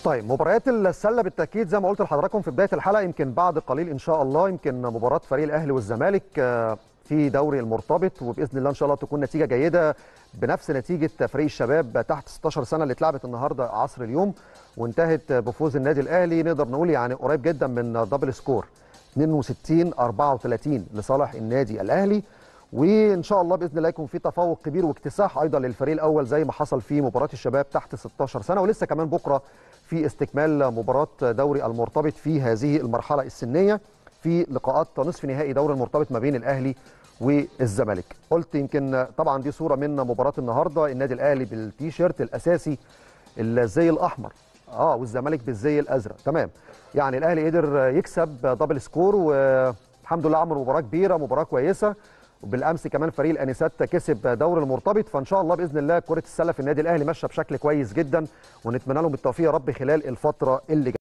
طيب مباريات السله بالتاكيد زي ما قلت لحضراتكم في بدايه الحلقه يمكن بعد قليل ان شاء الله يمكن مباراه فريق الاهلي والزمالك في دوري المرتبط وباذن الله ان شاء الله تكون نتيجه جيده بنفس نتيجه فريق الشباب تحت 16 سنه اللي اتلعبت النهارده عصر اليوم وانتهت بفوز النادي الاهلي نقدر نقول يعني قريب جدا من دبل سكور 62 34 لصالح النادي الاهلي وان شاء الله باذن الله يكون في تفوق كبير واكتساح ايضا للفريق الاول زي ما حصل في مباراه الشباب تحت 16 سنه ولسه كمان بكره في استكمال مباراه دوري المرتبط في هذه المرحله السنيه في لقاءات نصف نهائي دوري المرتبط ما بين الاهلي والزمالك قلت يمكن طبعا دي صوره من مباراه النهارده النادي الاهلي بالتيشيرت الاساسي الزي الاحمر اه والزمالك بالزي الازرق تمام يعني الاهلي قدر يكسب دبل سكور والحمد لله عمل مباراه كبيره مباراه كويسه وبالامس كمان فريق الانسات كسب دوري المرتبط فان شاء الله باذن الله كره السله في النادي الاهلي ماشيه بشكل كويس جدا ونتمنى لهم التوفيق يا رب خلال الفتره اللي جايه